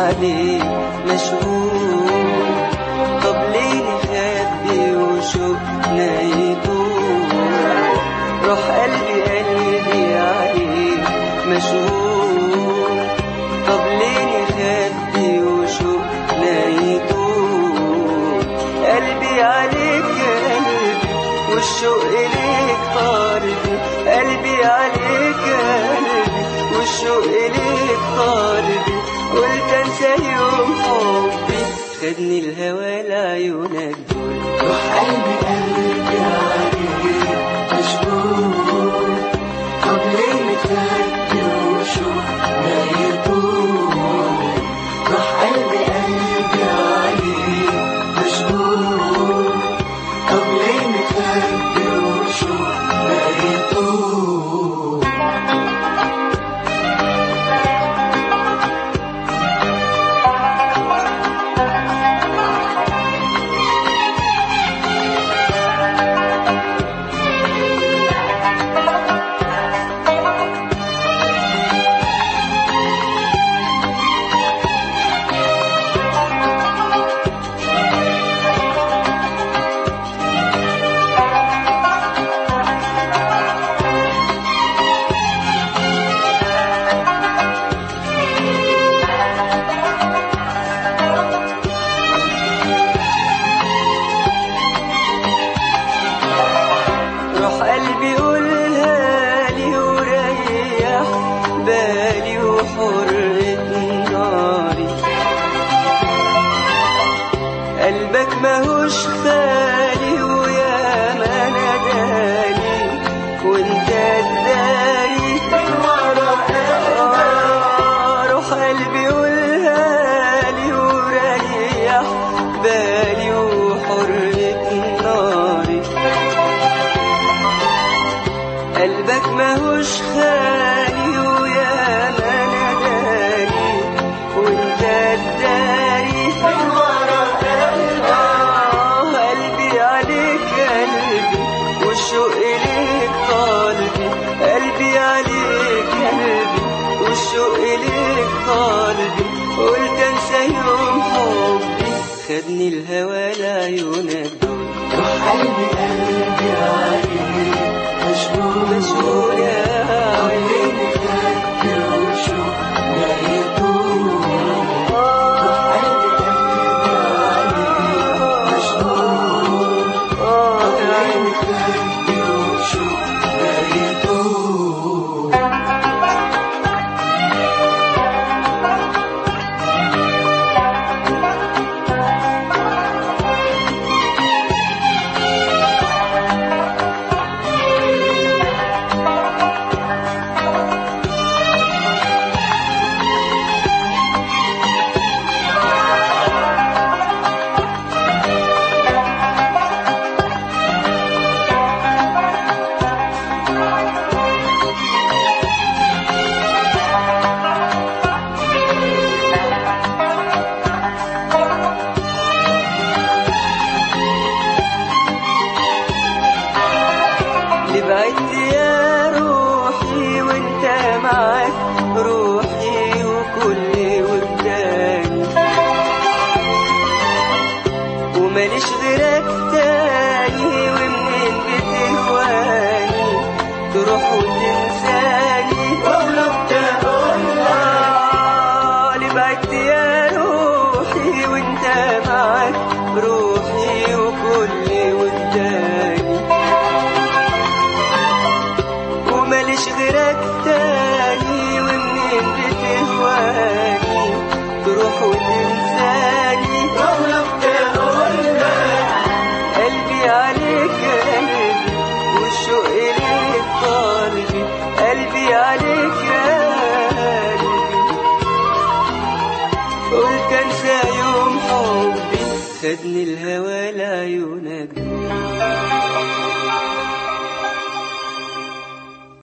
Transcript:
عليك مشغول طب ليه نخبي وشوقنا يطول روح قلبي قلبي عليك مشغول طب ليه نخبي وشوقنا يطول قلبي عليك قلبي والشوق ليك طالبي قلبي عليك قلبي والشوق ليك طالبي قلت انسى يوم حبي خدني الهوى لعيونك دول روح قلبي قلبي عليك مشغول طب ليه متهدي وشوق ما يطول روح قلبي قلبي عليك مشغول طب ليه متهدي وشوق ما يطول روح قلبي قولها لي وريح بالي وحرة ناري قلبك ماهوش خالي ويا ما ناداني وانت الداري آه، روح قلبي قولها لي وريح بالي وحرة ناري قلبك ماهوش خالي ويا ما ناداني وانت الداري آه قلبي عليك قلبي والشوق ليك طالبي قلبي عليك قلبي والشوق ليك طالبي قلت انسى يوم حبي خدني الهوى لعيونك دول روح قلبي قلبي عليك مشغول مشغول يا طب عيني ليه متهدي وشوق ما يطول روح قلبي قلبي عليك مشغول طب ليه متهدي وشوق ما يطول اللي بعدت يا روحي وانت معاك روحي وكل وجداني وماليش غيرك تاني ومنين بتهواني تروح وتنساني آه، اللي بعدت يا روحي وانت معاك روحي وكل وجداني وماليش غيرك تاني ومنين بتهواني تروح وتنساني قلبي عليك قلبي والشوق ليك طالبي قلبي عليك قلبي قلت انسى يوم حبي خدني الهوى لعيونك دول